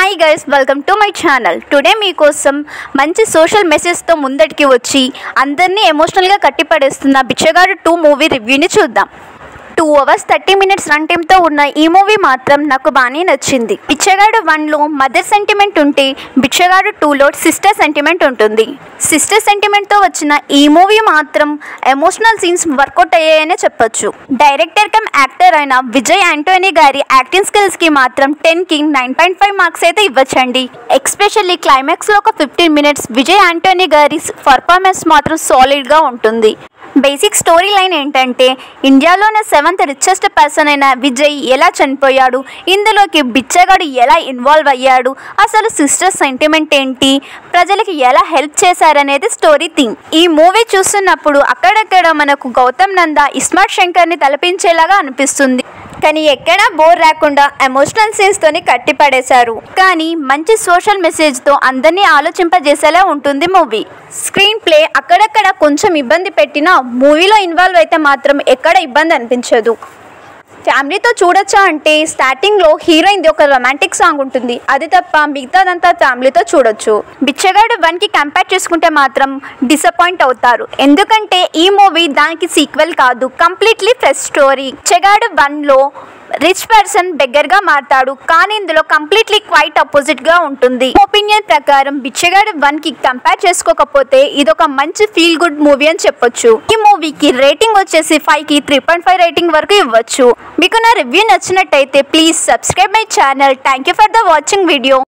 hi guys welcome to my channel today మీకోసం మంచి social మెసేజ్తో ముందటికి వచ్చి అందరినీ ఎమోషనల్గా కట్టిపడేస్తున్న బిచ్చగాడు టూ మూవీ రివ్యూని చూద్దాం two hours thirty minutes run టైమ్తో ఉన్న ఈ మూవీ మాత్రం నాకు బాగానే నచ్చింది బిచ్చగాడు వన్లో మదర్ సెంటిమెంట్ ఉంటే బిచ్చగాడు టూలో సిస్టర్ సెంటిమెంట్ ఉంటుంది సిస్టర్ సెంటిమెంట్తో వచ్చిన ఈ మూవీ మాత్రం ఎమోషనల్ సీన్స్ వర్కౌట్ అయ్యాయనే చెప్పొచ్చు డైరెక్టర్ కమ్ యాక్టర్ అయిన విజయ్ ఆంటోనీ గారి యాక్టింగ్ స్కిల్స్కి మాత్రం టెన్కి నైన్ పాయింట్ ఫైవ్ మార్క్స్ అయితే ఇవ్వచ్చండి ఎక్స్పెషల్లీ క్లైమాక్స్లో ఒక ఫిఫ్టీన్ మినిట్స్ విజయ్ ఆంటోనీ గారి పర్ఫార్మెన్స్ మాత్రం సాలిడ్గా ఉంటుంది బేసిక్ స్టోరీ లైన్ ఏంటంటే ఇండియాలోనే సెవెంత్ రిచెస్ట్ పర్సన్ అయిన విజయ్ ఎలా చనిపోయాడు ఇందులోకి బిచ్చగాడు ఎలా ఇన్వాల్వ్ అయ్యాడు అసలు సిస్టర్ సెంటిమెంట్ ఏంటి ప్రజలకి ఎలా హెల్ప్ చేశారనేది స్టోరీ థింగ్ ఈ మూవీ చూస్తున్నప్పుడు అక్కడక్కడ మనకు గౌతమ్ నంద ఇస్మార్ట్ శంకర్ని తలపించేలాగా అనిపిస్తుంది కానీ ఎక్కడా బోర్ రాకుండా ఎమోషనల్ సీన్స్తోని కట్టిపడేశారు కానీ మంచి సోషల్ మెసేజ్తో అందరినీ ఆలోచింపజేసేలా ఉంటుంది మూవీ స్క్రీన్ ప్లే అక్కడక్కడ కొంచెం ఇబ్బంది పెట్టినా మూవీలో ఇన్వాల్వ్ అయితే మాత్రం ఎక్కడ ఇబ్బంది అనిపించదు ఫ్యామిలీతో చూడొచ్చా అంటే స్టార్టింగ్లో హీరోయిన్ది ఒక రొమాంటిక్ సాంగ్ ఉంటుంది అది తప్ప మిగతాదంతా ఫ్యామిలీతో చూడొచ్చు బిచ్చగాడు వన్కి కంపేర్ చేసుకుంటే మాత్రం డిసప్పాయింట్ అవుతారు ఎందుకంటే ఈ మూవీ దానికి సీక్వెల్ కాదు కంప్లీట్లీ ఫ్రెష్ స్టోరీ బిచ్చగాడు వన్లో రిచ్ పర్సన్ బెగ్గర్గా మారతాడు కానీ ఇందులో కంప్లీట్లీ క్వైట్ అపోజిట్గా ఉంటుంది ఒపీనియన్ ప్రకారం బిచ్చగాడు వన్కి కంపేర్ చేసుకోకపోతే ఇదొక మంచి ఫీల్ గుడ్ మూవీ అని చెప్పొచ్చు ఈ మూవీకి రేటింగ్ వచ్చేసి ఫైవ్కి త్రీ పాయింట్ ఫైవ్ రేటింగ్ వరకు ఇవ్వచ్చు మీకు నా రివ్యూ నచ్చినట్టయితే please subscribe my channel thank you for the watching video